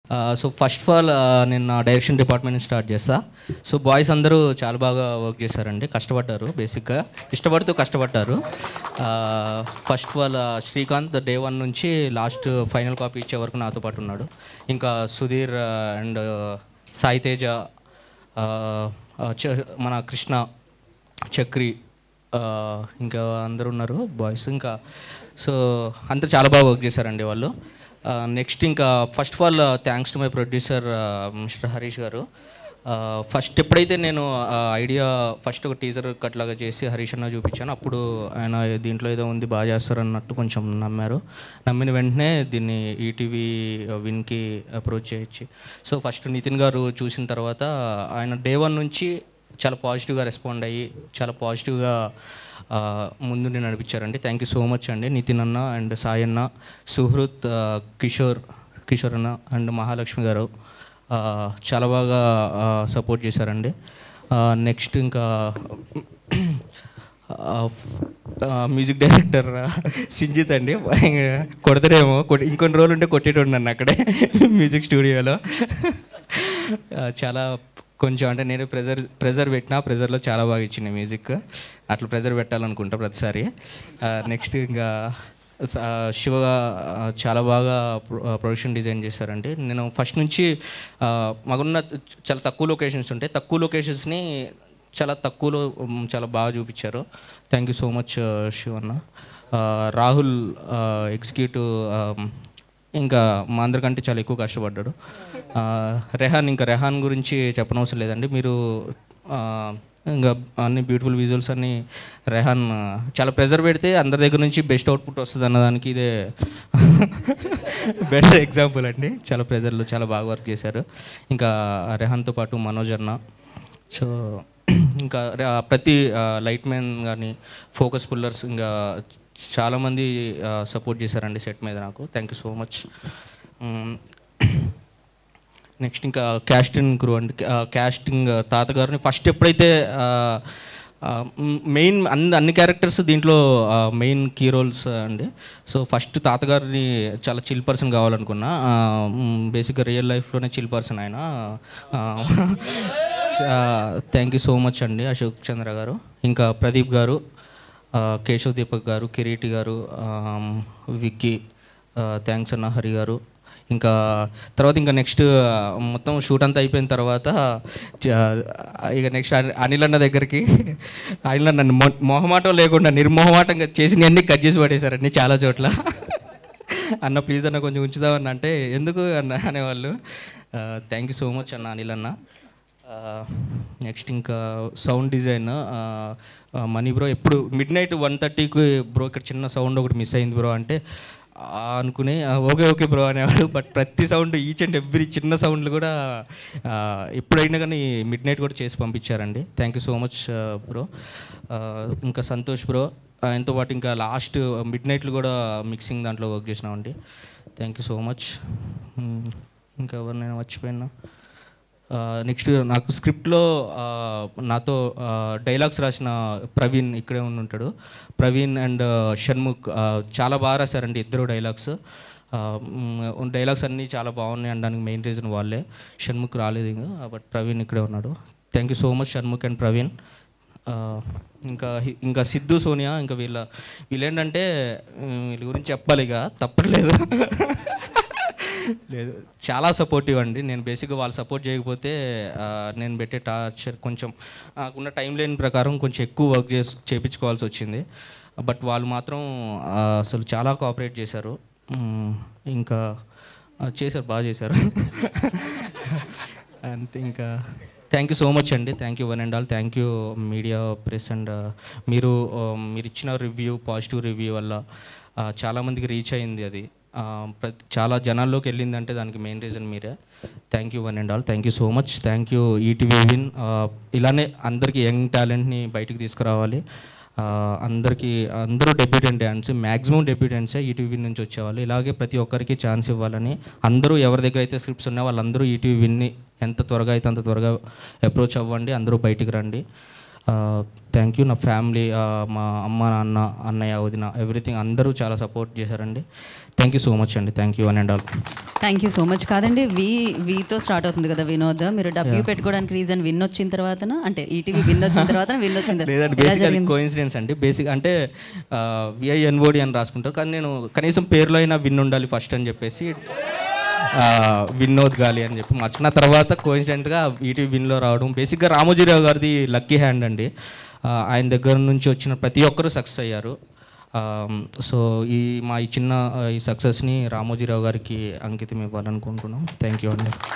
So first of all నేను నా direction department start చేస్తా సో బాయ్స్ అందరూ చాలా బాగా వర్క్ చేశారండి కష్టపడ్డారు బేసిక్గా ఇష్టపడుతూ కష్టపడ్డారు first of all Srikanth day one నుంచి లాస్ట్ ఫైనల్ కాపీ ఇచ్చే వరకు నాతో పాటు ఉన్నాడు ఇంకా సుధీర్ అండ్ సాయి తేజ ఆ, ఆ, చ- మన కృష్ణ చక్రి ఆ, ఇంకా అందరూ ఉన్నారు బాయ్స్ ఇంకా సో అందరూ చాలా బాగా వర్క్ చేశారండి వాళ్ళు నెక్స్ట్ ఇంకా first of all thanks to my producer mister Harish garu first ఎప్పుడైతే నేను ఐడియా ఫస్ట్ ఒక టీజర్ కట్లాగా చేసి హరీష్ అన్న చూపించాను అప్పుడు ఆయన దీంట్లో ఏదో ఉంది బాగా చేస్తారు అన్నట్టు కొంచెం నమ్మారు నమ్మిన వెంటనే దీన్ని ఈటీవీ విన్కి అప్రోచ్ చేయొచ్చు సో ఫస్ట్ నితిన్ గారు చూసిన తర్వాత ఆయన డే వన్ నుంచి చాలా పాజిటివ్గా రెస్పాండ్ అయ్యి చాలా పాజిటివ్గా ఆ, ముందుండి నడిపించారండి థ్యాంక్ యూ సో మచ్ అండి నితిన్ అన్న అండ్ సాయి అన్న సుహృత్ ఆ, కిషోర్ కిషోర్ అన్న అండ్ మహాలక్ష్మి గారు ఆ, చాలా బాగా సపోర్ట్ చేశారండి నెక్స్ట్ ఇంకా మ్యూజిక్ డైరెక్టర్ సింజిత్ అండి కొడతారేమో కొట్టి ఇంకొన్ని రోజులు ఉంటే కొట్టేటోడు నన్ను అక్కడే మ్యూజిక్ స్టూడియోలో ఆ, చాలా కొంచెం అంటే నేను ప్రెజర్ ప్రెజర్ పెట్టినా ప్రెజర్లో చాలా బాగా ఇచ్చింది మ్యూజిక్ అట్లా ప్రెజర్ పెట్టాలనుకుంటా ప్రతిసారి నెక్స్ట్ ఇంకా స- శివ ఆ, చాలా బాగా ప్రొ- ప్రొడక్షన్ డిజైన్ చేశారండి నేను ఫస్ట్ నుంచి ఆ, మాకున్న చాలా తక్కువ లొకేషన్స్ ఉంటాయి తక్కువ లొకేషన్స్ని చాలా తక్కువలో మ్, చాలా బాగా చూపించారు thank you so much Shivanna ఆ, రాహుల్ ఎగ్జిక్యూటివ్ ఇంకా మా అందరికంటే చాలా ఎక్కువ కష్టపడ్డాడు ఆ, రెహాన్ ఇంకా రెహాన్ గురించి చెప్పనవసరం లేదండి మీరు ఆ, ఇంకా అన్ని బ్యూటిఫుల్ విజువల్స్ అన్ని రెహాన్ ఆ, చాలా ప్రెజర్ పెడితే అందరి దగ్గర నుంచి బెస్ట్ అవుట్పుట్ వస్తుంది అన్నదానికి ఇదే బెటర్ ఎగ్జాంపుల్ అండి చాలా ప్రెజర్లో చాలా బాగా వర్క్ చేశారు ఇంకా రెహాన్తో పాటు మనోజ్ అన్న సో ఇంకా ర- ప్రతి లైట్ మ్యాన్ కానీ ఫోకస్ పుల్లర్స్ ఇంకా చాలామంది సపోర్ట్ చేశారండి సెట్ మీద నాకు thank you so much next ఇంకా క్యాస్టింగ్ క్రూ అండి క్యాస్టింగ్ తాతగారిని ఫస్ట్ ఎప్పుడైతే మెయిన్ అన్ని అన్ని క్యారెక్టర్స్ దీంట్లో మెయిన్ కీ రోల్స్ అండి సో ఫస్ట్ తాతగారిని చాలా చిల్ పర్సన్ కావాలనుకున్నా బేసిక్గా రియల్ లైఫ్లోనే చిల్ పర్సన్ ఆయన థ్యాంక్ యూ సో మచ్ అండి అశోక్ చంద్ర గారు ఇంకా ప్రదీప్ గారు ఆ, కేశవ్ దీపక్ గారు కిరీటి గారు ఆమ్, విక్కీ థ్యాంక్స్ అన్న హరి గారు ఇంకా తర్వాత ఇంకా నెక్స్ట్ మొత్తం షూట్ అంతా అయిపోయిన తర్వాత చ- ఇక నెక్స్ట్ అనిల్ అన్న దగ్గరికి అనిల్ అన్న మొ- మొహమాటం లేకుండా నిర్మోహమాటంగా చేసి అన్ని కట్ చేసి పడేశారండి చాలా చోట్ల అన్న ప్లీజ్ అన్న కొంచెం ఉంచుదామన్న అంటే ఎందుకు అన్న అనేవాళ్ళు థ్యాంక్ యూ సో మచ్ అన్న అనిల్ అన్న నెక్స్ట్ ఇంకా సౌండ్ డిజైన్ మనీ బ్రో ఎప్పుడు మిడ్ నైట్ వన్ థర్టీకి బ్రో ఇక్కడ చిన్న సౌండ్ ఒకటి మిస్ అయింది బ్రో అంటే ఆ అనుకుని "ఆ, ఓకే ఓకే బ్రో అనేవాడు బట్ ప్రతి సౌండ్ ఈచ్ అండ్ ఎవ్రీ చిన్న సౌండ్లు కూడా ఆ, ఎప్పుడైనా కానీ మిడ్ నైట్ కూడా చేసి పంపించారండి thank you so much bro ఇంకా సంతోష్ బ్రో ఆయనతో పాటు ఇంకా లాస్ట్ మిడ్ నైట్లు కూడా మిక్సింగ్ దాంట్లో వర్క్ చేసినామండి థ్యాంక్ యూ సో మచ్ ఇంకా ఎవరినైనా మర్చిపోయినా నెక్స్ట్ నాకు స్క్రిప్ట్లో ఆ, నాతో డైలాగ్స్ రాసిన ప్రవీణ్ ఇక్కడే ఉండి ఉంటాడు ప్రవీణ్ అండ్ షణ్ముఖ్ ఆ, చాలా బాగా రాశారండి ఇద్దరు డైలాగ్స్ డైలాగ్స్ అన్నీ చాలా బాగున్నాయి అనడానికి మెయిన్ రీజన్ వాళ్ళే షణ్ముఖ్ రాలేదు ఇంకా బట్ ప్రవీణ్ ఇక్కడే ఉన్నాడు thank you so much Shanmukh and Praveen ఆ, ఇంకా హి- ఇంకా సిద్ధు సోనియా ఇంకా వీళ్ళ వీళ్ళేంటంటే ఉమ్, వీళ్ళ గురించి చెప్పాలి ఇక తప్పట్లేదు లేదు చాలా సపోర్టివ్ అండి నేను బేసిక్గా వాళ్ళు సపోర్ట్ చేయకపోతే ఆ, నేను పెట్టే టార్చర్ కొంచెం నాకున్న టైం లైన్ ప్రకారం కొంచెం ఎక్కువ వర్క్ చేసి చేయించుకోవాల్సి వచ్చింది బట్ వాళ్ళు మాత్రం ఆ, అసలు చాలా కోఆపరేట్ చేశారు ఉమ్, ఇంకా ఆ, చేశారు బాగా చేశారు అంతే ఇంకా థ్యాంక్ యూ సో మచ్ అండి thank you one and all thank you media press and మీరు ఆ, మీరు ఇచ్చిన రివ్యూ పాజిటివ్ రివ్యూ వల్ల ఆ, చాలామందికి రీచ్ అయింది అది ఆ, ప్రతి చాలా జనాల్లోకి వెళ్ళిందంటే దానికి మెయిన్ రీజన్ మీరే thank you one and all thank you so much thank you ETV win ఇలానే అందరికీ యంగ్ టాలెంట్ని బయటికి తీసుకురావాలి ఆ, అందరికీ అందరూ డెబ్యూటెంట్ డ్యాన్స్ మ్యాక్సిమం డెబ్యూటెంట్సే ఈటీవీ నుంచి వచ్చేవాళ్ళు ఇలాగే ప్రతి ఒక్కరికి ఛాన్స్ ఇవ్వాలని అందరూ ఎవరి దగ్గర అయితే స్క్రిప్ట్స్ ఉన్నాయో వాళ్ళందరూ ఈటీవీ విన్ని ఎంత త్వరగా అయితే అంత త్వరగా అప్రోచ్ అవ్వండి అందరూ బయటికి రండి థ్యాంక్ యూ నా ఫ్యామిలీ మా అమ్మ నాన్న అన్నయ్య వదిన ఎవ్రీథింగ్ అందరూ చాలా సపోర్ట్ చేశారండి థ్యాంక్ యూ సో మచ్ అండి థ్యాంక్ యూ అని and all thank you so much కాదండి వి వీతో స్టార్ట్ అవుతుంది కదా వినోద్ మీరు డబ్ల్యూ పెట్టుకోవడానికి రీజన్ విన్ వచ్చిన తర్వాతన అంటే ఈటీవీ విన్ వచ్చిన తర్వాత విన్ వచ్చిన లేదండి తర్వాత ఎలా బేసిక్ అది జరిగింది? కోఇన్సిడెన్స్ అండి బేసిక్ అంటే విఐఎన్ఓడి అని రాసుకుంటారు కానీ నేను కనీసం పేరులో అయినా విన్ ఉండాలి ఫస్ట్ అని చెప్పేసి ఆ, వినోద్ గాలి అని చెప్పి మార్చుకున్న తర్వాత కోయిన్సిడెంట్గా ఈటీవీ విన్లో రావడం బేసిక్గా రామోజీరావు గారిది లక్కీ హ్యాండ్ అండి ఆ, ఆయన దగ్గర నుంచి వచ్చిన ప్రతి ఒక్కరూ సక్సెస్ అయ్యారు సో ఈ మా ఈ చిన్న ఆ, ఈ సక్సెస్ని రామోజీరావు గారికి అంకితం ఇవ్వాలనుకుంటున్నాం థ్యాంక్ యూ అండి